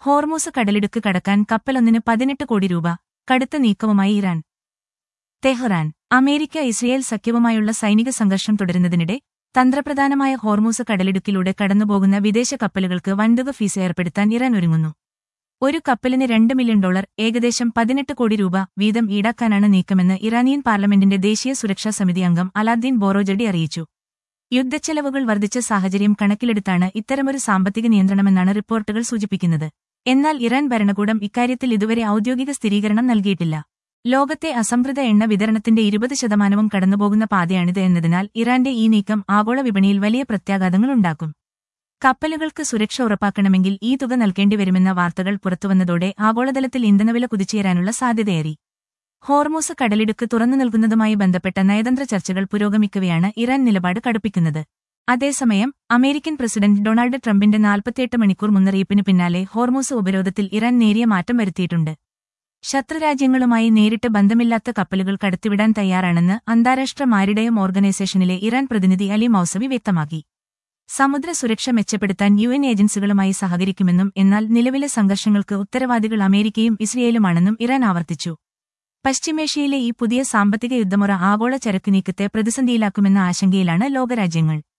Hormuz കടലിടുക്ക് കടക്കാൻ കപ്പലൊന്നിന് പതിനെട്ട് കോടി രൂപ കടുത്ത നീക്കവുമായി ഇറാൻ തെഹ്റാൻ അമേരിക്ക ഇസ്രയേൽ സഖ്യവുമായുള്ള സൈനിക സംഘർഷം തുടരുന്നതിനിടെ തന്ത്രപ്രധാനമായ ഹോർമൂസ് കടലിടുക്കിലൂടെ കടന്നുപോകുന്ന വിദേശ കപ്പലുകൾക്ക് വൻതുക ഫീസ് ഏർപ്പെടുത്താൻ ഇറാൻ ഒരുങ്ങുന്നു ഒരു കപ്പലിന് രണ്ട് മില്യൺ ഡോളർ ഏകദേശം പതിനെട്ട് കോടി രൂപ വീതം ഈടാക്കാനാണ് നീക്കമെന്ന് ഇറാനിയൻ പാർലമെന്റിന്റെ ദേശീയ സുരക്ഷാ സമിതി അംഗം അലാദ്ദീൻ ബോറോജഡി അറിയിച്ചു യുദ്ധച്ചെലവുകൾ വർദ്ധിച്ച സാഹചര്യം കണക്കിലെടുത്താണ് ഇത്തരമൊരു സാമ്പത്തിക നിയന്ത്രണമെന്നാണ് റിപ്പോർട്ടുകൾ സൂചിപ്പിക്കുന്നത് എന്നാൽ ഇറാൻ ഭരണകൂടം ഇക്കാര്യത്തിൽ ഇതുവരെ ഔദ്യോഗിക സ്ഥിരീകരണം നൽകിയിട്ടില്ല ലോകത്തെ അസംസ്കൃത എണ്ണ വിതരണത്തിന്റെ ഇരുപത് ശതമാനവും കടന്നുപോകുന്ന പാതയാണിത് എന്നതിനാൽ ഇറാന്റെ ഈ നീക്കം ആഗോള വിപണിയിൽ വലിയ പ്രത്യാഘാതങ്ങളുണ്ടാക്കും കപ്പലുകൾക്ക് സുരക്ഷ ഉറപ്പാക്കണമെങ്കിൽ ഈ തുക നൽകേണ്ടിവരുമെന്ന വാർത്തകൾ പുറത്തുവന്നതോടെ ആഗോളതലത്തിൽ ഇന്ധനവില കുതിച്ചുയരാനുള്ള സാധ്യതയേറി ഹോർമൂസ് കടലിടുക്ക് തുറന്നു നൽകുന്നതുമായി ബന്ധപ്പെട്ട നയതന്ത്ര ചർച്ചകൾ പുരോഗമിക്കവെയാണ് ഇറാൻ നിലപാട് കടുപ്പിക്കുന്നത് അതേസമയം അമേരിക്കൻ പ്രസിഡന്റ് ഡൊണാൾഡ് ട്രംപിന്റെ നാൽപ്പത്തിയെട്ട് മണിക്കൂർ മുന്നറിയിപ്പിന് പിന്നാലെ ഹോർമൂസ് ഉപരോധത്തിൽ ഇറാൻ നേരിയ മാറ്റം വരുത്തിയിട്ടുണ്ട് ശത്രുരാജ്യങ്ങളുമായി നേരിട്ട് ബന്ധമില്ലാത്ത കപ്പലുകൾ കടത്തിവിടാൻ തയ്യാറാണെന്ന് അന്താരാഷ്ട്ര മാരിടയം ഓർഗനൈസേഷനിലെ ഇറാൻ പ്രതിനിധി അലി മൌസവി വ്യക്തമാക്കി സമുദ്ര സുരക്ഷ മെച്ചപ്പെടുത്താൻ യു എൻ ഏജൻസികളുമായി സഹകരിക്കുമെന്നും എന്നാൽ നിലവിലെ സംഘർഷങ്ങൾക്ക് ഉത്തരവാദികൾ അമേരിക്കയും ഇസ്രയേലുമാണെന്നും ഇറാൻ ആവർത്തിച്ചു പശ്ചിമേഷ്യയിലെ ഈ പുതിയ സാമ്പത്തിക യുദ്ധമുറ ആഗോള ചരക്ക് നീക്കത്തെ പ്രതിസന്ധിയിലാക്കുമെന്ന ആശങ്കയിലാണ് ലോകരാജ്യങ്ങൾ